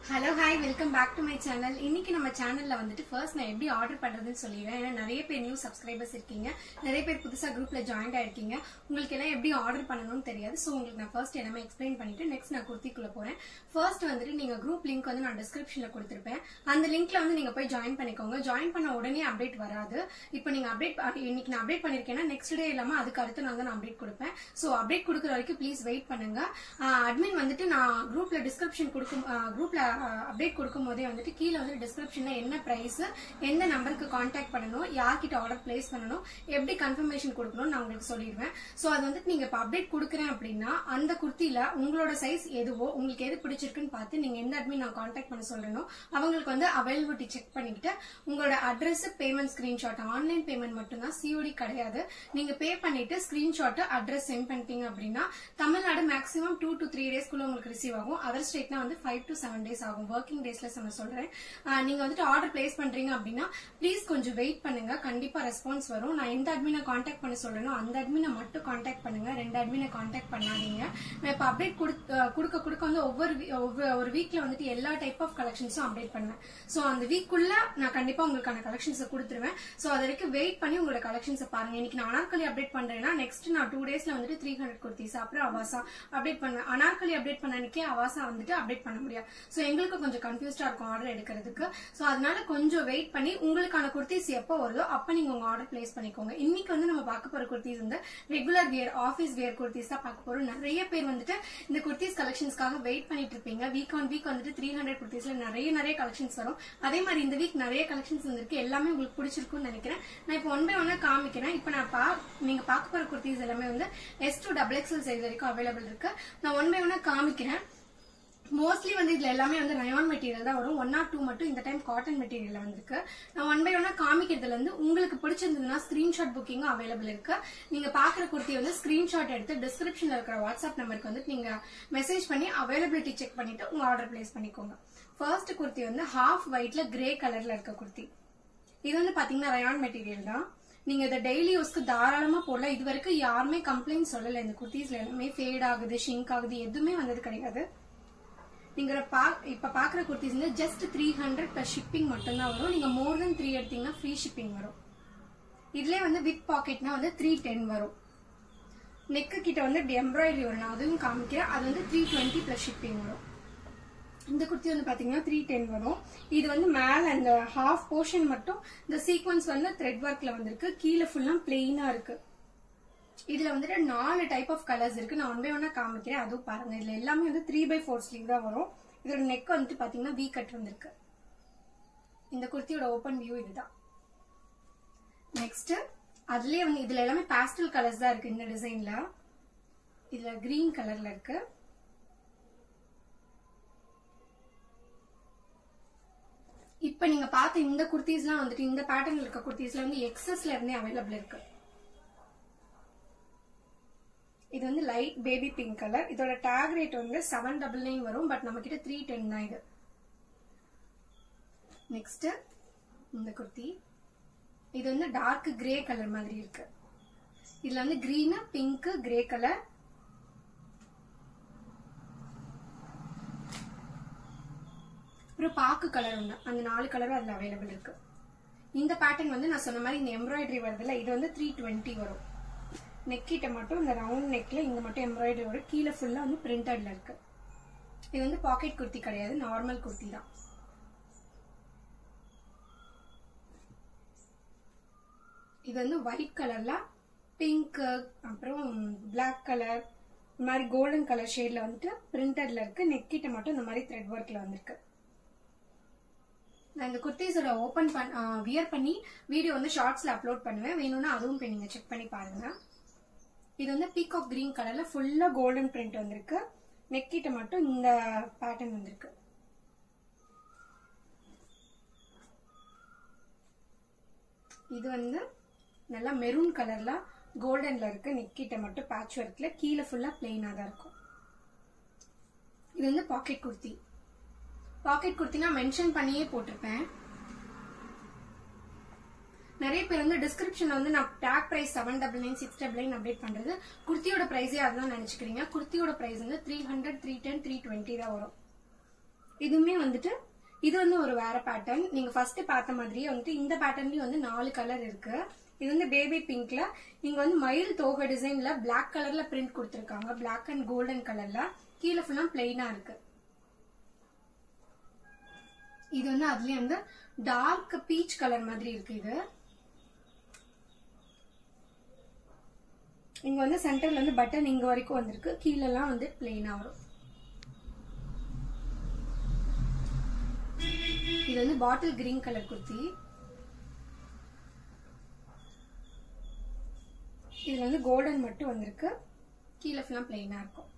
hello hi welcome back to my channel இன்னைக்கு நம்ம சேனல்ல வந்துட்டு ஃபர்ஸ்ட் நான் எப்படி ஆர்டர் பண்றதுன்னு சொல்லிடுறேன் ஏன்னா நிறைய பேர் நியூ சப்ஸ்கிரைபர்ஸ் இருக்கீங்க நிறைய பேர் புதுசா குரூப்ல ஜாயின் ஆயிருக்கீங்க உங்களுக்கு எல்லாம் எப்படி ஆர்டர் பண்ணணும்னு தெரியாது ஸோ உங்களுக்கு நான் ஃபர்ஸ்ட் எல்லாமே எக்ஸ்பிளைன் பண்ணிட்டு நெக்ஸ்ட் நான் குர்த்திக்குள்ள போறேன் ஃபர்ஸ்ட் வந்துட்டு நீங்க குரூப் லிங்க் வந்து நான் டிஸ்கிரிப்ஷன்ல கொடுத்துருப்பேன் அந்த லிங்க்ல வந்து நீங்க போய் ஜாயின் பண்ணிக்கோங்க ஜாயின் பண்ண உடனே அப்டேட் வராது இப்போ நீங்க அப்டேட் இன்னைக்கு நான் அப்டேட் பண்ணிருக்கேன்னா நெக்ஸ்ட் டே இல்லாம அதுக்கு அடுத்த நாள் தான் நான் அப்டேட் கொடுப்பேன் ஸோ அப்டேட் கொடுக்குற வரைக்கும் ப்ளீஸ் வெயிட் பண்ணுங்க அட்மின் வந்துட்டு நான் குரூப்ல டிஸ்கிரிப்ஷன் கொடுக்கும் குரூப்ல அப்டேட் கொடுக்கும் போதே வந்துட்டு கீழே வந்து டிஸ்கிரிப்ஷன்ல என்ன பிரைஸ் எந்த நம்பருக்கு காண்டாக்ட் பண்ணணும் யார்கிட்ட ஆர்டர் பிளேஸ் பண்ணணும் எப்படி கன்ஃபர்மேஷன் கொடுக்கணும் நான் உங்களுக்கு சொல்லிடுவேன் ஸோ அது வந்துட்டு நீங்க இப்போ அப்டேட் கொடுக்குறேன் அப்படின்னா அந்த குர்த்தியில உங்களோட சைஸ் எதுவோ உங்களுக்கு எது பிடிச்சிருக்குன்னு பார்த்து நீங்க எந்த அட்மின் நான் காண்டாக்ட் பண்ண சொல்றேனோ அவங்களுக்கு வந்து அவைலபிலிட்டி செக் பண்ணிக்கிட்டு உங்களோட address payment screenshot online payment மட்டும்தான் சிஓடி கிடையாது நீங்க பே பண்ணிட்டு ஸ்கிரீன்ஷாட் அட்ரஸ் சென்ட் பண்ணிட்டீங்க அப்படின்னா Tamil Nadu maximum two to three டேஸ்க்குள்ள உங்களுக்கு ரிசீவ் ஆகும் அதர் ஸ்டேட்னா வந்து ஃபைவ் டு செவன் டேஸ் ஆகும் ஒர்க்கிங் டேஸ்ல நான் சொல்றேன் ஆஹ் நீங்க வந்துட்டு ஆர்டர் பிளேஸ் பண்றீங்க அப்படின்னா ப்ளீஸ் கொஞ்சம் வெயிட் பண்ணுங்க கண்டிப்பா ரெஸ்பான்ஸ் வரும் நான் எந்த அட்மினை காண்டாக்ட் பண்ண சொல்றேனோ அந்த அட்மினை மட்டும் காண்டாக்ட் பண்ணுங்க ரெண்டு அட்மினை காண்டாக்ட் பண்ணாதீங்க நான் இப்போ அப்டேட் கொடுக்க கொடுக்க வந்து ஒவ்வொரு வீ- ஒவ்வொரு- ஒரு வீக்ல வந்துட்டு எல்லா டைப் ஆஃப் கலெக்ஷன்ஸும் அப்டேட் பண்ணுவேன் ஸோ அந்த வீக்குள்ள நான் கண்டிப்பா உங்களுக்கான கலெக்ஷன்ஸை கொடுத்துருவேன் ஸோ அது வரைக்கும் வெயிட் பண்ணி உங்களோட கலெக்ஷன்ஸை பாருங்க இன்னைக்கு நான் அனார்கலி அப்டேட் பண்றேன்னா நெக்ஸ்ட் நான் டூ டேஸ்ல வந்துட்டு த்ரீ ஹண்ட்ரட் குர்த்திஸ் அப்புறம் அவாசா அப்டேட் பண்ணுவேன் அனார்கலி அப்டேட் பண்ண அன்னைக்கே அவாசா வந்துட்டு அப்டேட் பண்ண முடியாது ஸோ எங்களுக்கு கொஞ்சம் கன்ஃபியூஸ்டா இருக்கும் ஆர்டர் எடுக்கிறதுக்கு ஸோ அதனால கொஞ்சம் வெயிட் பண்ணி உங்களுக்கான குர்த்திஸ் எப்போ வருதோ அப்போ நீங்க உங்க ஆர்டர் பிளேஸ் பண்ணிக்கோங்க இன்னைக்கு வந்து நம்ம பார்க்க போற குர்த்திஸ் வந்து regular wear office wear kurtis தான் பார்க்க போறோம் நிறைய பேர் வந்துட்டு இந்த குர்த்திஸ் கலெக்ஷன்ஸ்க்காக வெயிட் பண்ணிட்டு இருப்பீங்க வீக் ஆன் வீக் வந்துட்டு த்ரீ ஹண்ட்ரட் குர்த்திஸ்ல நிறைய நிறைய கலெக்ஷன்ஸ் வரும் அதே மாதிரி இந்த வீக் நிறைய கலெக்ஷன்ஸ் வந்திருக்கு எல்லாமே உங்களுக்கு பிடிச்சிருக்கும்னு நினைக்கிறேன் நான் இப்போ ஒன் பை ஒன்னா காமிக்கிறேன் இப்போ நான் பா நீங்க பார்க்க போற குர்த்திஸ் எல்லாமே வந்து S two double XL size வரைக்கும் அவைலபிள் இருக்கு நான் ஒன் பை ஒன்னா காமிக்கிறேன் மோஸ்ட்லி வந்து இதுல எல்லாமே வந்து ரயான் மெட்டீரியல் தான் வரும் ஒன் ஆர் டூ மட்டும் இந்த டைம் காட்டன் மெட்டீரியல் வந்திருக்கு நான் ஒன் பை ஒன்னா காமிக்கிறதுல இருந்து உங்களுக்கு பிடிச்சிருந்ததுன்னா ஸ்கிரீன்ஷாட் புக்கிங்கும் அவைலபிள் இருக்கு நீங்க பாக்குற குர்த்தி வந்து ஸ்கிரீன்ஷாட் எடுத்து டிஸ்கிரிப்ஷன்ல இருக்கிற வாட்ஸ்அப் நம்பருக்கு வந்து நீங்க மெசேஜ் பண்ணி அவைலபிலிட்டி செக் பண்ணிட்டு உங்க ஆர்டர் பிளேஸ் பண்ணிக்கோங்க ஃபர்ஸ்ட் குர்த்தி வந்து ஹாஃப் ஒயிட்ல கிரே கலர்ல இருக்க குர்த்தி இது வந்து பாத்தீங்கன்னா ரயான் மெட்டீரியல் தான் நீங்க இதை டெய்லி யூஸ்க்கு தாராளமா போடலாம் இது வரைக்கும் யாருமே கம்ப்ளைண்ட் சொல்லல இந்த குர்த்திஸ்ல எல்லாமே ஃபேட் ஆகுது ஷிங்க் ஆகுது எதுவுமே வந்தது கிடையாது நீங்க பா இப்ப பாக்குற குர்த்திஸ் வந்து just three hundred plus shipping மட்டும்தான் வரும் நீங்க மோர் தென் த்ரீ எடுத்தீங்கன்னா ஃப்ரீ ஷிப்பிங் வரும் இதுலயே வந்து வித் பாக்கெட்னா வந்து த்ரீ டென் வரும் நெக்கு கிட்ட வந்து எம்ப்ராய்டரி வரும் நான் அதுவும் காமிக்கிறேன் அது வந்து த்ரீ டுவெண்ட்டி பிளஸ் ஷிப்பிங் வரும் இந்த குர்த்தி வந்து பாத்தீங்கன்னா த்ரீ டென் வரும் இது வந்து மேல அந்த ஹாஃப் போர்ஷன் மட்டும் இந்த சீக்வன்ஸ் வந்து த்ரெட் ஒர்க்ல வந்திருக்கு கீழே ஃபுல்லா பிளெயினா இருக்கு இதுல வந்துட்டு நாலு டைப் ஆஃப் கலர்ஸ் இருக்கு நான் ஒன் பை ஒன்னா காமிக்கிறேன் அதுவும் பாருங்க இதுல எல்லாமே வந்து த்ரீ பை ஃபோர் ஸ்லீவ் தான் வரும் இதோட நெக் வந்துட்டு பாத்தீங்கன்னா வீ கட் வந்திருக்கு இந்த குர்த்தியோட ஓப்பன் வியூ இதுதான் நெக்ஸ்ட் அதுலயே வந்து இதுல எல்லாமே பாஸ்டல் கலர்ஸ் தான் இருக்கு இந்த டிசைன்ல இதுல கிரீன் கலர்ல இருக்கு இப்ப நீங்க பார்த்த இந்த குர்த்திஸ்லாம் வந்துட்டு இந்த பேட்டர்ன்ல இருக்க குர்த்திஸ்ல வந்து எக்ஸஸ்ல இருந்தே அவைலபிள் இருக்கு இது வந்து லைட் பேபி பிங்க் கலர் இதோட டேக் ரேட் வந்து செவன் டபுள் நைன் வரும் பட் நம்ம கிட்ட த்ரீ டென் தான் இது நெக்ஸ்ட் இந்த குர்த்தி இது வந்து டார்க் கிரே கலர் மாதிரி இருக்கு இதுல வந்து கிரீன் பிங்க் கிரே கலர் அப்புறம் பாக்கு கலர் ஒன்று அந்த நாலு கலரும் அதுல அவைலபிள் இருக்கு இந்த பேட்டர்ன் வந்து நான் சொன்ன மாதிரி இந்த எம்ப்ராய்டரி வருதுல்ல இது வந்து த்ரீ டுவெண்ட்டி வரும் நெக்கிட்ட மட்டும் இந்த ரவுண்ட் நெக்ல இங்க மட்டும் எம்ப்ராய்டரி வரும் கீழே ஃபுல்லா வந்து பிரிண்டட்ல இருக்கு இது வந்து பாக்கெட் குர்த்தி கிடையாது நார்மல் குர்த்தி தான் இது வந்து ஒயிட் கலர்ல பிங்க் அப்புறம் பிளாக் கலர் இந்த மாதிரி கோல்டன் கலர் ஷேட்ல வந்துட்டு பிரிண்டட்ல இருக்கு நெக்கிட்ட மட்டும் இந்த மாதிரி த்ரெட் ஒர்க்ல வந்திருக்கு நான் இந்த குர்த்திஸோட ஓபன் பண் வியர் பண்ணி வீடியோ வந்து ஷார்ட்ஸ்ல அப்லோட் பண்ணுவேன் வேணும்னா அதுவும் போய் நீங்க செக் பண்ணி பாருங்க இது வந்து பீகாக் கிரீன் கலர்ல ஃபுல்லா கோல்டன் பிரிண்ட் வந்திருக்கு நெக்கிட்ட மட்டும் இந்த பேட்டர்ன் வந்திருக்கு இது வந்து நல்லா மெரூன் கலர்ல கோல்டன்ல இருக்கு நெக்கிட்ட மட்டும் பேட்ச் ஒர்க்ல கீழே ஃபுல்லா பிளெயினா தான் இருக்கும் இது வந்து பாக்கெட் குர்த்தி பாக்கெட் குர்த்தினா மென்ஷன் பண்ணியே போட்டிருப்பேன் நிறைய பேர் வந்து டிஸ்கிரிப்ஷன்ல வந்து நான் tag price seven double nine six double nine update பண்றது குர்த்தியோட பிரைஸே அதுதான் நினைச்சுக்கிறீங்க குர்த்தியோட பிரைஸ் வந்து three hundred three ten three twenty தான் வரும் இதுவுமே வந்துட்டு இது வந்து ஒரு வேற பேட்டர்ன் நீங்க ஃபர்ஸ்ட் பார்த்த மாதிரியே வந்துட்டு இந்த பேட்டர்ன்லயும் வந்து நாலு கலர் இருக்கு இது வந்து பேபி பிங்க்ல இங்க வந்து மயில் தோகை டிசைன்ல பிளாக் கலர்ல பிரிண்ட் கொடுத்திருக்காங்க பிளாக் அண்ட் கோல்டன் கலர்ல கீழே ஃபுல்லா பிளெயினா இருக்கு இது வந்து அதுலயே வந்து டார்க் பீச் கலர் மாதிரி இருக்கு இது இங்க வந்து சென்டர்ல வந்து பட்டன் இங்க வரைக்கும் வந்திருக்கு கீழெல்லாம் வந்து பிளெயினா வரும் இது வந்து பாட்டில் கிரீன் கலர் குர்த்தி இதுல வந்து கோல்டன் மட்டும் வந்திருக்கு கீழே ஃபுல்லா பிளெயினா இருக்கும்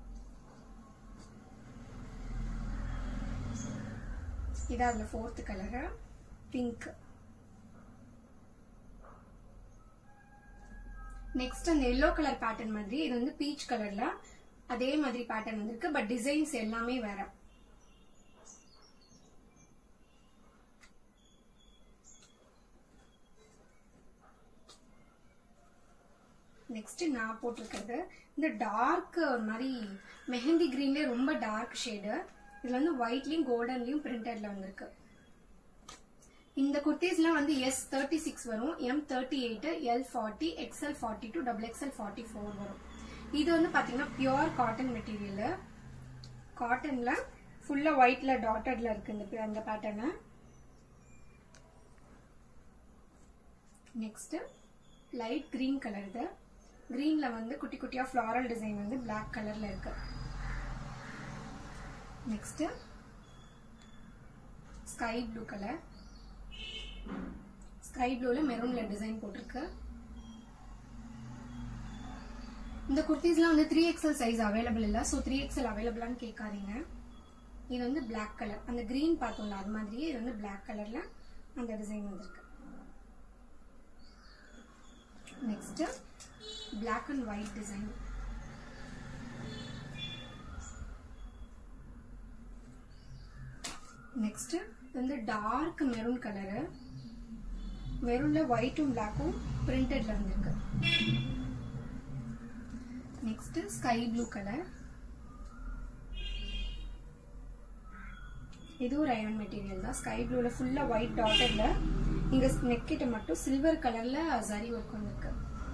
இது அதுல ஃபோர்த் கலர் பிங்க் நெக்ஸ்ட் அந்த எல்லோ கலர் பேட்டர்ன் மாதிரி இது வந்து பீச் கலர்ல அதே மாதிரி பேட்டர்ன் வந்திருக்கு பட் டிசைன்ஸ் எல்லாமே வேற நெக்ஸ்ட் நான் போட்டிருக்கிறது இந்த டார்க் ஒரு மாதிரி மெஹந்தி கிரீன்லேயே ரொம்ப டார்க் ஷேடு இதுல வந்து ஒயிட்லயும் கோல்டன்லயும் பிரிண்டட்ல வந்திருக்கு இந்த குர்த்திஸ்லாம் வந்து எஸ் தேர்ட்டி சிக்ஸ் வரும் M thirty eight L forty XL forty two double XL forty four வரும் இது வந்து பாத்தீங்கன்னா பியோர் காட்டன் மெட்டீரியல் காட்டன்ல ஃபுல்லா ஒயிட்ல டாட்டட்ல இருக்கு இந்த அந்த pattern next light green colour இது கிரீன்ல வந்து குட்டி குட்டியா ஃபிளாரல் டிசைன் வந்து பிளாக் கலர்ல இருக்கு next sky blue colour sky ப்ளூல மெரூன்ல டிசைன் போட்டிருக்கு இந்த குர்த்திஸ்லாம் வந்து த்ரீ எக்ஸல் சைஸ் அவைலபிள் இல்ல ஸோ த்ரீ எக்ஸல் அவைலபிளான்னு கேட்காதீங்க இது வந்து பிளாக் கலர் அந்த கிரீன் பார்த்தோம்ல அது மாதிரியே இது வந்து பிளாக் கலர்ல அந்த டிசைன் வந்திருக்கு next black and white design next வந்து டார்க் மெரூன் கலரு மெரூன்ல ஒயிட்டும் பிளாக்கும் பிரிண்டட்ல வந்திருக்கு நெக்ஸ்ட் ஸ்கை ப்ளூ கலர் இதுவும் ரயான் மெட்டீரியல் தான் ஸ்கை ப்ளூல ஃபுல்லா ஒயிட் டாட்டர்ல இங்க நெக் கிட்ட மட்டும் சில்வர் கலர்ல சரி ஒர்க் வந்திருக்கு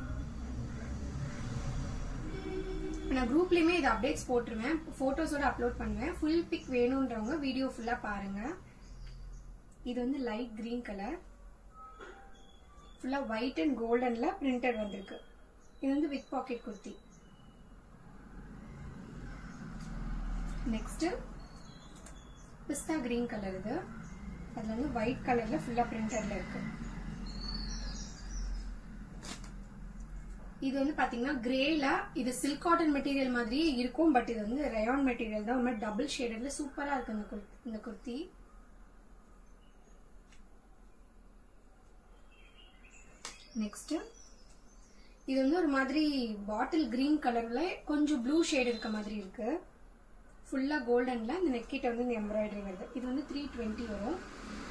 நான் குரூப்லயுமே இது அப்டேட்ஸ் போட்டுருவேன் போட்டோஸோட அப்லோட் பண்ணுவேன் ஃபுல் பிக் வேணுன்றவங்க வீடியோ ஃபுல்லா பாருங்க இது வந்து லைட் கிரீன் கலர் ஃபுல்லா ஒயிட் அண்ட் கோல்டன்ல பிரிண்டட் வந்திருக்கு இது வந்து with pocket kurti next pista green colour இது அதுல வந்து ஒயிட் கலர்ல ஃபுல்லா பிரிண்டட்ல இருக்கு இது வந்து பாத்தீங்கன்னா கிரேல இது சில்க் காட்டன் மெட்டீரியல் மாதிரியே இருக்கும் பட் இது வந்து ரயான் மெட்டீரியல் தான் ஒரு மாதிரி டபுள் ஷேடட்ல சூப்பரா இருக்கு இந்த குர்த்தி இந்த குர்த்தி நெக்ஸ்ட் இது வந்து ஒரு மாதிரி பாட்டில் கிரீன் கலர்ல கொஞ்சம் ப்ளூ ஷேட் இருக்க மாதிரி இருக்கு ஃபுல்லா கோல்டன்ல இந்த நெக்கிட்ட வந்து இந்த எம்ப்ராய்டரி வருது இது வந்து த்ரீ டுவெண்ட்டி வரும்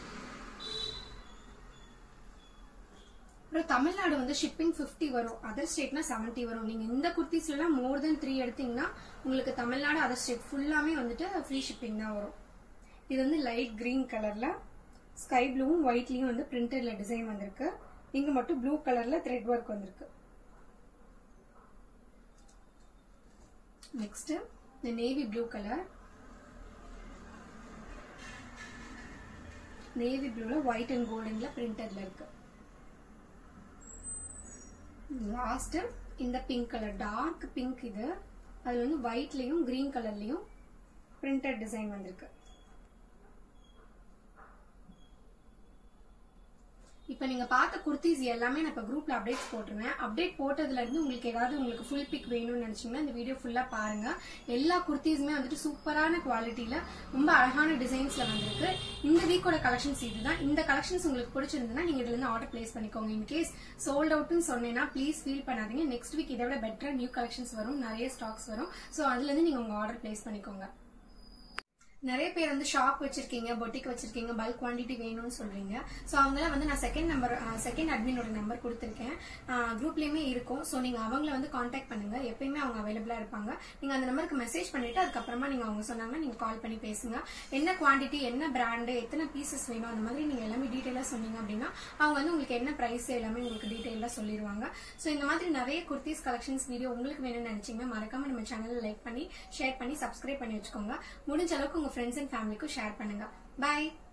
அப்புறம் தமிழ்நாடு வந்து ஷிப்பிங் 50 வரும் அதர் ஸ்டேட்னா 70 வரும் நீங்க இந்த குர்த்திஸ்லாம் மோர் தென் த்ரீ எடுத்தீங்கன்னா உங்களுக்கு தமிழ்நாடு அதர் ஸ்டேட் ஃபுல்லாமே வந்துட்டு ஃப்ரீ ஷிப்பிங் தான் வரும் இது வந்து லைட் கிரீன் கலர்ல ஸ்கை ப்ளூவும் ஒயிட்லயும் வந்து பிரிண்டட்ல டிசைன் வந்திருக்கு இங்க மட்டும் ப்ளூ கலர்ல த்ரெட் ஒர்க் வந்திருக்கு நெக்ஸ்ட் இந்த நேவி ப்ளூ கலர் நேவி ப்ளூல ஒயிட் அண்ட் கோல்டன்ல பிரிண்டட்ல இருக்கு லாஸ்ட் இந்த பிங்க் கலர் டார்க் பிங்க் இது அது வந்து ஒயிட்லயும் கிரீன் கலர்லயும் பிரிண்டட் டிசைன் வந்திருக்கு இப்போ நீங்க பார்த்த குர்த்திஸ் எல்லாமே நான் இப்போ குரூப்ல அப்டேட்ஸ் போட்டுருவேன் அப்டேட் போட்டதுல இருந்து உங்களுக்கு ஏதாவது உங்களுக்கு ஃபுல் பிக் வேணும்னு நினைச்சீங்கன்னா இந்த வீடியோ ஃபுல்லா பாருங்க எல்லா குர்த்திஸுமே வந்துட்டு சூப்பரான குவாலிட்டியில ரொம்ப அழகான டிசைன்ஸ்ல வந்திருக்கு இந்த வீக்கோட கலெக்ஷன்ஸ் இதுதான் இந்த கலெக்ஷன்ஸ் உங்களுக்கு பிடிச்சிருந்ததுன்னா நீங்க இதுல இருந்து ஆர்டர் பிளேஸ் பண்ணிக்கோங்க இன் கேஸ் சோல்ட் அவுட்னு சொன்னேன்னா ப்ளீஸ் ஃபீல் பண்ணாதீங்க நெக்ஸ்ட் வீக் இதை விட பெட்டரா நியூ கலெக்ஷன்ஸ் வரும் நிறைய ஸ்டாக்ஸ் வரும் ஸோ அதுல இருந்து நீங்க உங்க ஆர்டர் பிளேஸ் பண்ணிக்கோங்க நிறைய பேர் வந்து ஷாப் வச்சிருக்கீங்க பொட்டிக் வச்சிருக்கீங்க பல்க் குவாண்டிட்டி வேணும்னு சொல்றீங்க ஸோ அவங்களாம் வந்து நான் செகண்ட் நம்பர் செகண்ட் அட்மினோட நம்பர் கொடுத்துருக்கேன் குரூப்லயுமே இருக்கும் ஸோ நீங்க அவங்கள வந்து காண்டாக்ட் பண்ணுங்க எப்பயுமே அவங்க அவைலபிளா இருப்பாங்க நீங்க அந்த நம்பருக்கு மெசேஜ் பண்ணிட்டு அதுக்கப்புறமா நீங்க அவங்க சொன்னாங்கன்னா நீங்க கால் பண்ணி பேசுங்க என்ன குவாண்டிட்டி என்ன பிராண்டு எத்தனை பீசஸ் வேணும் அந்த மாதிரி நீங்க எல்லாமே டீட்டெயிலா சொன்னீங்க அப்படின்னா அவங்க வந்து உங்களுக்கு என்ன பிரைஸ் எல்லாமே உங்களுக்கு டீட்டெயிலா சொல்லிடுவாங்க ஸோ இந்த மாதிரி நிறைய குர்த்திஸ் கலெக்ஷன்ஸ் வீடியோ உங்களுக்கு வேணும்னு நினைச்சீங்கன்னா மறக்காம நம்ம சேனலை லைக் பண்ணி ஷேர் பண்ணி சப்ஸ்கிரைப் பண்ணி வச்சுக்கோங்க முடிஞ்ச அளவுக்கு உங்க ஃப்ரெண்ட்ஸ் அண்ட் ஃபேமிலிக்கும் ஷேர் பண்ணுங்க பாய்